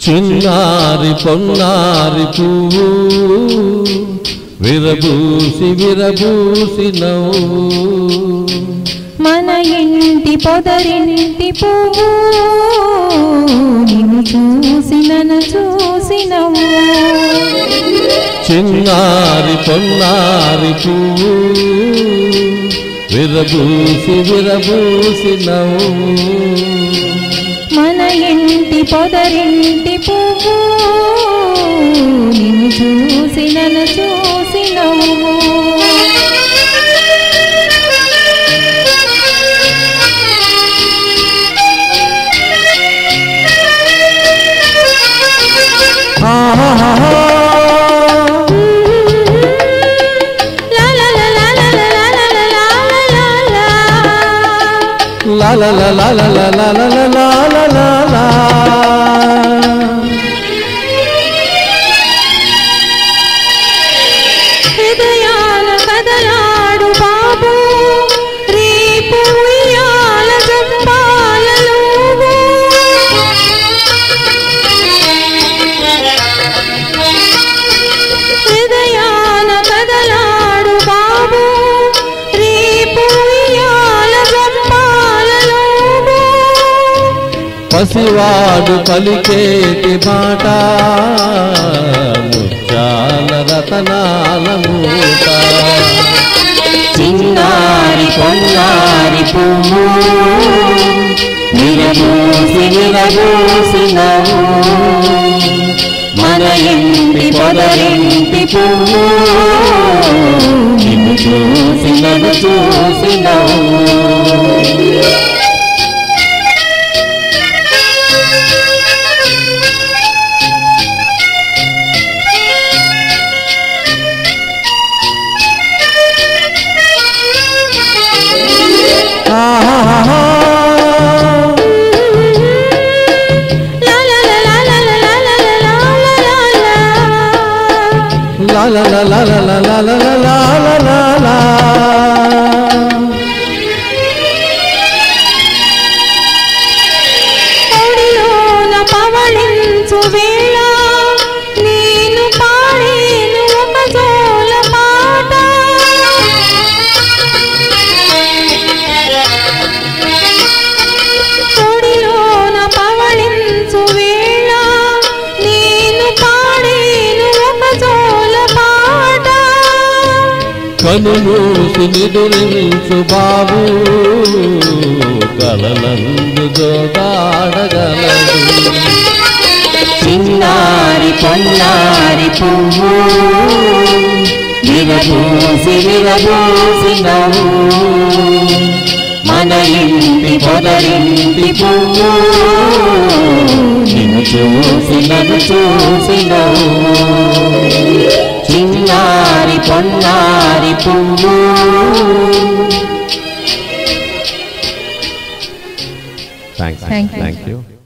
చిన్నారి పొన్నారి పువ్వు విరబూసి విరబూసి నవ్వు మన ఇంటి పొదరింటి పువ్వు నిన్ను చూసి నన్ను చూసి నవ్వు చిన్నారి పొన్నారి పువ్వు విరబూసి విరబూసి నవ్వు మన ఇంటి పొదరింటి పువ్వు నిన్ను చూసి నన్ను చూసి నవ్వు లా లా లా లా లా లా లా లా లా లా లా. లా లా లా లా లా లా లా లా లా లా లా లా. హృదయాల కదలాడు బాబు రేపు ఉయ్యాల జంపాలలోగు. హృదయాల కదలాడు బాబు రేపు ఉయ్యాల జంపాలలోగు. పసివాడు పలికేటి మాట ముత్యాల రతనాల మూట చిన్నారి పొన్నారి పువ్వు విరబూసి విరబూసి నవ్వు మన ఇంటి పొదరింటి పువ్వు నిన్ను చూసి నన్ను చూసి నవ్వు లా లా లా లా లా లా లా లా లా లా లా. లా లా లా లా లా లా లా లా లా లా లా లా. ఒడిలోన పవళించు వేళ నేను పాడేను ఒక జోల పాట ఒడిలోన పవళించు వేళ నేను పాడేను ఒక జోల పాట కనుమూసి నిదురించు బాబు కలలందు జోగాడగలడు చిన్నారి పొన్నారి పువ్వు విరబూసి విరబూసి నవ్వు మన ఇంటి పొదరింటి పువ్వు నిన్ను చూసి నన్ను చూసి నవ్వు చిన్నారి పొన్నారి పువ్వు thanks Thank you. Thank you